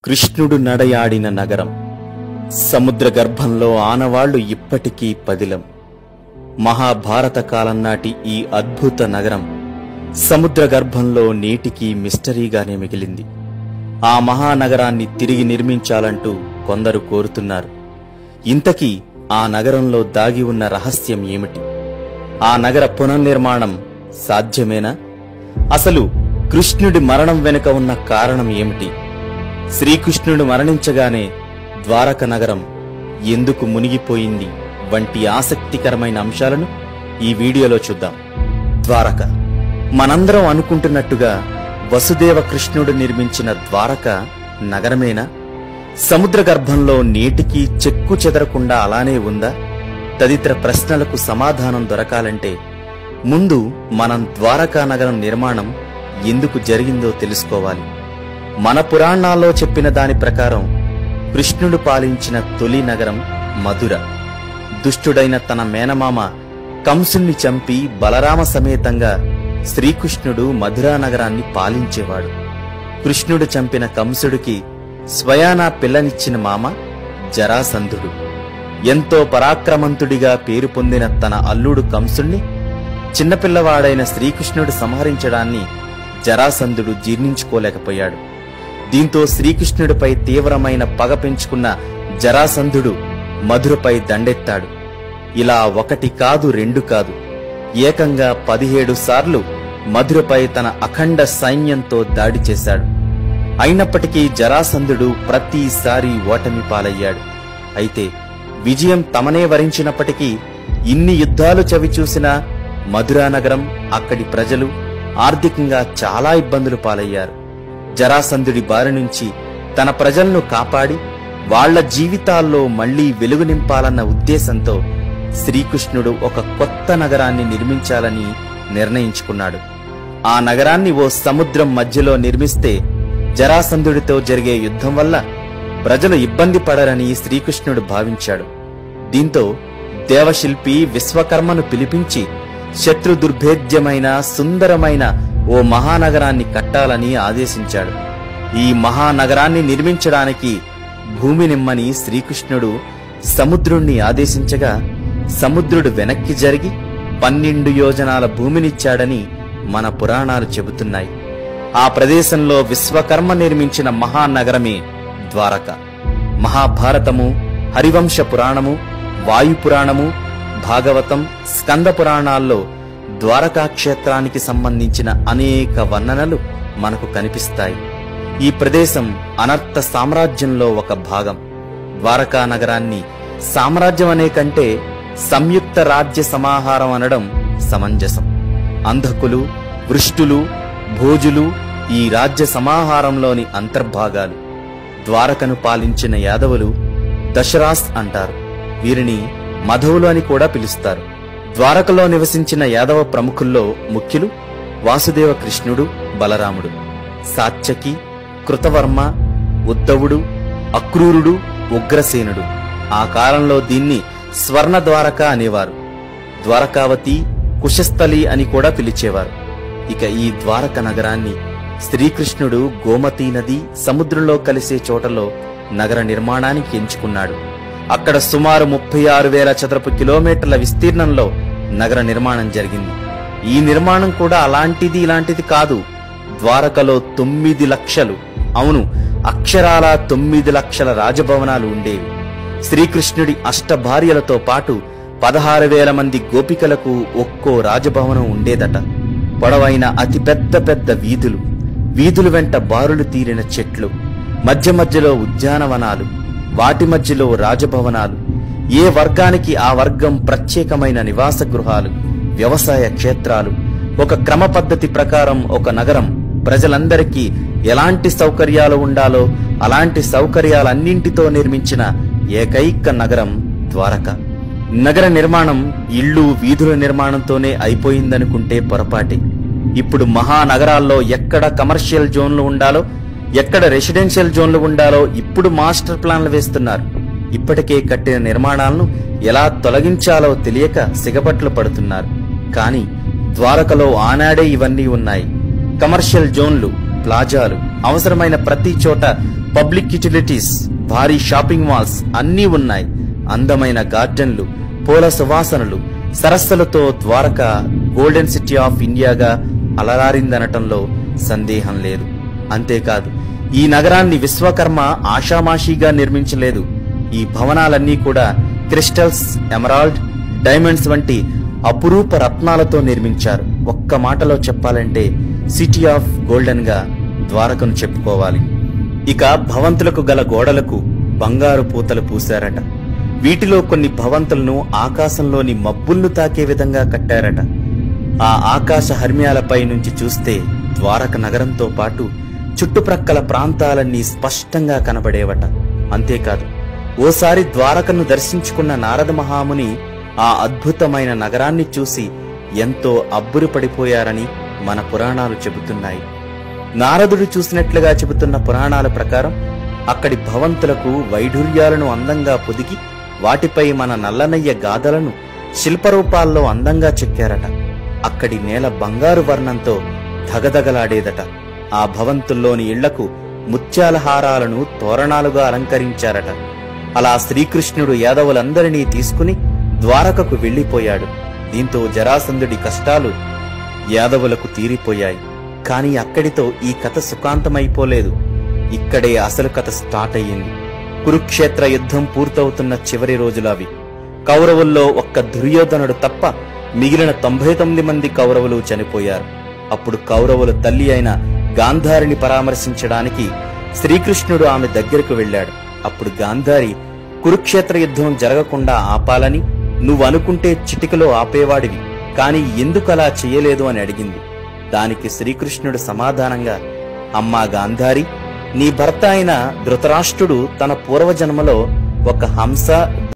కృష్ణుడు నడయాడిన నగరం సముద్ర గర్భంలో ఆనవాళ్లు ఇప్పటికీ పదిలం మహాభారత కాలం నాటి ఈ అద్భుత నగరం సముద్ర గర్భంలో నేటికి మిస్టరీగానే మిగిలింది ఆ మహానగరాన్ని తిరిగి నిర్మించాలంటూ కొందరు కోరుతున్నారు ఇంతకీ ఆ నగరంలో దాగి ఉన్న రహస్యం ఏమిటి ఆ నగర పునర్నిర్మాణం సాధ్యమేనా అసలు కృష్ణుడి మరణం వెనుక ఉన్న కారణం ఏమిటి శ్రీకృష్ణుడు మరణించగానే ద్వారక నగరం ఎందుకు మునిగిపోయింది వంటి ఆసక్తికరమైన అంశాలను ఈ వీడియోలో చూద్దాం ద్వారక మనందరం అనుకుంటున్నట్టుగా వసుదేవ కృష్ణుడు నిర్మించిన ద్వారక నగరమేనా సముద్ర గర్భంలో నేటికి చెక్కు చెదరకుండా అలానే ఉందా తదితర ప్రశ్నలకు సమాధానం దొరకాలంటే ముందు మనం ద్వారకా నగరం నిర్మాణం ఎందుకు జరిగిందో తెలుసుకోవాలి మన పురాణాల్లో చెప్పిన దాని ప్రకారం కృష్ణుడు పాలించిన తొలి నగరం మధుర దుష్టుడైన తన మేనమామ కంసుణ్ణి చంపి బలరామ సమేతంగా శ్రీకృష్ణుడు మధురా నగరాన్ని పాలించేవాడు కృష్ణుడు చంపిన కంసుడికి స్వయానా పిల్లనిచ్చిన మామ జరాసంధుడు ఎంతో పరాక్రమంతుడిగా పేరు పొందిన తన అల్లుడు కంసుణ్ణి చిన్నపిల్లవాడైన శ్రీకృష్ణుడు సంహరించడాన్ని జరాసంధుడు జీర్ణించుకోలేకపోయాడు దీంతో శ్రీకృష్ణుడిపై తీవ్రమైన పగ పెంచుకున్న జరాసంధుడు మధురపై దండెత్తాడు ఇలా ఒకటి కాదు రెండు కాదు ఏకంగా పదిహేడు సార్లు మధురపై తన అఖండ సైన్యంతో దాడి చేశాడు అయినప్పటికీ జరాసంధుడు ప్రతిసారి ఓటమి పాలయ్యాడు అయితే విజయం తమనే వరించినప్పటికీ ఇన్ని యుద్ధాలు చవిచూసిన మధురా నగరం అక్కడి ప్రజలు ఆర్థికంగా చాలా ఇబ్బందులు పాలయ్యారు జరాసంధుడి బారి నుంచి తన ప్రజలను కాపాడి వాళ్ళ జీవితాల్లో మళ్లీ వెలుగు నింపాలన్న ఉద్దేశంతో శ్రీకృష్ణుడు ఒక కొత్త నగరాన్ని నిర్మించాలని నిర్ణయించుకున్నాడు ఆ నగరాన్ని ఓ సముద్రం మధ్యలో నిర్మిస్తే జరాసంధుడితో జరిగే యుద్ధం వల్ల ప్రజలు ఇబ్బంది పడరని శ్రీకృష్ణుడు భావించాడు దీంతో దేవశిల్పి విశ్వకర్మను పిలిపించి శత్రు దుర్భేద్యమైన సుందరమైన ఓ మహానగరాన్ని కట్టాలని ఆదేశించాడు ఈ మహానగరాన్ని నిర్మించడానికి భూమి నిమ్మని శ్రీకృష్ణుడు సముద్రుణ్ణి ఆదేశించగా సముద్రుడు వెనక్కి జరిగి పన్నెండు యోజనాల భూమినిచ్చాడని మన పురాణాలు చెబుతున్నాయి ఆ ప్రదేశంలో విశ్వకర్మ నిర్మించిన మహానగరమే ద్వారక మహాభారతము హరివంశ పురాణము వాయు పురాణము భాగవతం స్కంద పురాణాల్లో ద్వారకా క్షేత్రానికి సంబంధించిన అనేక వర్ణనలు మనకు కనిపిస్తాయి ఈ ప్రదేశం అనర్థ సామ్రాజ్యంలో ఒక భాగం ద్వారకా నగరాన్ని సామ్రాజ్యం అనే కంటే సంయుక్త రాజ్య సమాహారం అనడం సమంజసం అంధకులు వృష్టులు భోజులు ఈ రాజ్య సమాహారంలోని అంతర్భాగాలు ద్వారకను పాలించిన యాదవులు దశరాస్ అంటారు వీరిని మధవులు అని కూడా పిలుస్తారు ద్వారకలో నివసించిన యాదవ ప్రముఖుల్లో ముఖ్యులు వాసుదేవ కృష్ణుడు బలరాముడు సాత్యకి కృతవర్మ ఉద్ధవుడు అక్రూరుడు ఉగ్రసేనుడు ఆ కాలంలో దీన్ని స్వర్ణ ద్వారక అనేవారు ద్వారకావతి కుశస్థలి అని కూడా పిలిచేవారు ఇక ఈ ద్వారక నగరాన్ని శ్రీకృష్ణుడు గోమతీ నది సముద్రంలో కలిసే చోటలో నగర నిర్మాణానికి ఎంచుకున్నాడు అక్కడ సుమారు ముప్పై ఆరు వేల చదరపు కిలోమీటర్ల విస్తీర్ణంలో నగర నిర్మాణం జరిగింది ఈ నిర్మాణం కూడా అలాంటిది ఇలాంటిది కాదు ద్వారకలో తొమ్మిది లక్షలు అవును అక్షరాల తొమ్మిది లక్షల రాజభవనాలు ఉండేవి శ్రీకృష్ణుడి అష్టభార్యలతో పాటు పదహారు వేల మంది గోపికలకు ఒక్కో రాజభవనం ఉండేదట పొడవైన అతి పెద్ద పెద్ద వీధులు వీధుల వెంట బారులు తీరిన చెట్లు మధ్య మధ్యలో ఉద్యానవనాలు వాటి మధ్యలో రాజభవనాలు ఏ వర్గానికి ఆ వర్గం ప్రత్యేకమైన నివాస గృహాలు వ్యవసాయ క్షేత్రాలు ఒక క్రమ పద్ధతి ప్రకారం ఒక నగరం ప్రజలందరికీ ఎలాంటి సౌకర్యాలు ఉండాలో అలాంటి సౌకర్యాలన్నింటితో నిర్మించిన ఏకైక నగరం ద్వారక నగర నిర్మాణం ఇళ్ళు వీధుల నిర్మాణంతోనే అయిపోయిందనుకుంటే పొరపాటే ఇప్పుడు మహానగరాల్లో ఎక్కడ కమర్షియల్ జోన్లు ఉండాలో ఎక్కడ రెసిడెన్షియల్ జోన్లు ఉండాలో ఇప్పుడు మాస్టర్ ప్లాన్లు వేస్తున్నారు ఇప్పటికే కట్టిన నిర్మాణాలను ఎలా తొలగించాలో తెలియక సిగపట్లు పడుతున్నారు కానీ ద్వారకలో ఆనాడే ఇవన్నీ ఉన్నాయి కమర్షియల్ జోన్లు ప్లాజాలు అవసరమైన ప్రతి చోట పబ్లిక్ యుటిలిటీస్ భారీ షాపింగ్ మాల్స్ అన్నీ ఉన్నాయి అందమైన గార్డెన్లు పూల సువాసనలు సరస్సులతో ద్వారక గోల్డెన్ సిటీ ఆఫ్ ఇండియాగా అలరారిందనటంలో సందేహం లేదు అంతేకాదు ఈ నగరాన్ని విశ్వకర్మ ఆషామాషీగా నిర్మించలేదు ఈ భవనాలన్నీ కూడా క్రిస్టల్స్ ఎమరాల్డ్ డైమండ్స్ వంటి అపురూప రత్నాలతో నిర్మించారు ఒక్క మాటలో చెప్పాలంటే సిటీ ఆఫ్ గోల్డెన్ గా ద్వారకను చెప్పుకోవాలి ఇక భవంతులకు గల గోడలకు బంగారు పూతలు పూశారట వీటిలో కొన్ని భవంతులను ఆకాశంలోని మబ్బుల్ను తాకే విధంగా కట్టారట ఆ ఆకాశ హర్మ్యాలపై నుంచి చూస్తే ద్వారక నగరంతో పాటు చుట్టుప్రక్కల ప్రాంతాలన్నీ స్పష్టంగా కనబడేవట అంతేకాదు ఓసారి ద్వారకను దర్శించుకున్న నారద మహాముని ఆ అద్భుతమైన నగరాన్ని చూసి ఎంతో అబ్బురుపడిపోయారని మన పురాణాలు చెబుతున్నాయి నారదుడు చూసినట్లుగా చెబుతున్న పురాణాల ప్రకారం అక్కడి భవంతులకు వైఢూర్యాలను అందంగా పొదిగి వాటిపై మన నల్లనయ్య గాథలను శిల్పరూపాల్లో అందంగా చెక్కారట అక్కడి నేల బంగారు వర్ణంతో ధగధగలాడేదట ఆ భవంతుల్లోని ఇళ్లకు ముత్యాల హారాలను తోరణాలుగా అలంకరించారట అలా శ్రీకృష్ణుడు యాదవులందరినీ తీసుకుని ద్వారకకు వెళ్లిపోయాడు దీంతో జరాసంధుడి కష్టాలు యాదవులకు తీరిపోయాయి కాని అక్కడితో ఈ కథ సుఖాంతమైపోలేదు ఇక్కడే అసలు కథ స్టార్ట్ అయ్యింది కురుక్షేత్ర యుద్ధం పూర్తవుతున్న చివరి రోజులవి కౌరవుల్లో ఒక్క దుర్యోధనుడు తప్ప మిగిలిన తొంభై తొమ్మిది మంది కౌరవులు చనిపోయారు అప్పుడు కౌరవుల తల్లి అయిన గాంధారిని పరామర్శించడానికి శ్రీకృష్ణుడు ఆమె దగ్గరకు వెళ్ళాడు అప్పుడు గాంధారి కురుక్షేత్ర యుద్ధం జరగకుండా ఆపాలని నువ్వు అనుకుంటే చిటికలో ఆపేవాడివి కాని ఎందుకలా చెయ్యలేదు అని అడిగింది దానికి శ్రీకృష్ణుడు సమాధానంగా అమ్మా గాంధారి నీ భర్త అయిన ధృతరాష్ట్రుడు తన పూర్వజన్మలో ఒక హంస